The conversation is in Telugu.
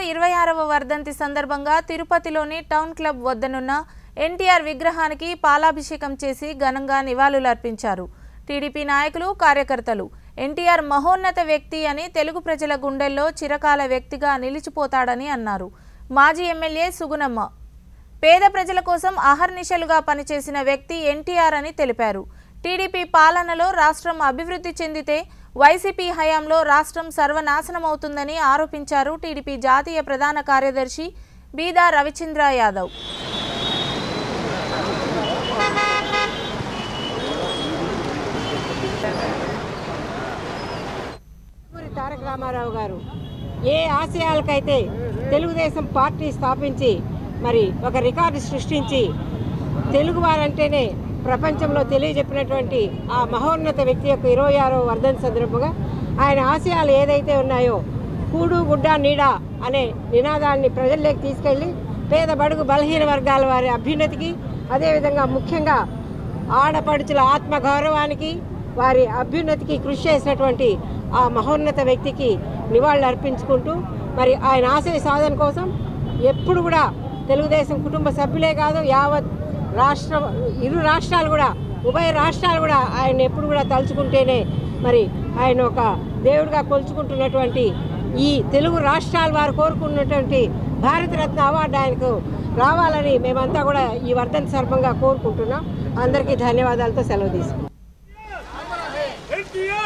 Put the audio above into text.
ఇరవై ఆరవ వర్ధంతి సందర్భంగా తిరుపతిలోని టౌన్ క్లబ్ వద్దనున్న ఎన్టీఆర్ విగ్రహానికి పాలాభిషేకం చేసి ఘనంగా నివాళులర్పించారు టీడీపీ నాయకులు కార్యకర్తలు ఎన్టీఆర్ మహోన్నత వ్యక్తి అని తెలుగు ప్రజల గుండెల్లో చిరకాల వ్యక్తిగా నిలిచిపోతాడని అన్నారు మాజీ ఎమ్మెల్యే సుగుణమ్మ పేద ప్రజల కోసం అహర్నిశలుగా పనిచేసిన వ్యక్తి ఎన్టీఆర్ అని తెలిపారు టీడీపీ పాలనలో రాష్ట్రం అభివృద్ధి చెందితే వైసీపీ హయాంలో రాష్ట్రం సర్వనాశనమవుతుందని ఆరోపించారు టీడీపీ జాతీయ ప్రధాన కార్యదర్శి బీదా రవిచంద్ర యాదవ్ నందమూరి తారక రామారావు గారు ఏ ఆశయాలకైతే తెలుగుదేశం పార్టీ స్థాపించి మరి ఒక రికార్డు సృష్టించి తెలుగు వారంటేనే ప్రపంచంలో తెలియజెప్పినటువంటి ఆ మహోన్నత వ్యక్తి యొక్క ఇరవై ఆరో వర్ధన్ సందర్భంగా ఆయన ఆశయాలు ఏదైతే ఉన్నాయో కూడు గుడ్డ నీడ అనే నినాదాన్ని ప్రజల్లోకి తీసుకెళ్ళి పేద బడుగు బలహీన వర్గాల వారి అభ్యున్నతికి అదేవిధంగా ముఖ్యంగా ఆడపడుచుల ఆత్మగౌరవానికి వారి అభ్యున్నతికి కృషి చేసినటువంటి ఆ మహోన్నత వ్యక్తికి నివాళులు అర్పించుకుంటూ మరి ఆయన ఆశయ సాధన కోసం ఎప్పుడు కూడా తెలుగుదేశం కుటుంబ సభ్యులే కాదు యావత్ రాష్ట్ర ఇరు రాష్ట్రాలు కూడా ఉభయ రాష్ట్రాలు కూడా ఆయన ఎప్పుడు కూడా తలుచుకుంటేనే మరి ఆయన ఒక దేవుడిగా కొలుచుకుంటున్నటువంటి ఈ తెలుగు రాష్ట్రాల వారు కోరుకున్నటువంటి భారతరత్న అవార్డు ఆయనకు రావాలని మేమంతా కూడా ఈ వర్ధన్ సందర్భంగా కోరుకుంటున్నాం అందరికీ ధన్యవాదాలతో సెలవు తీసుకుంటాం ఎన్టీఆర్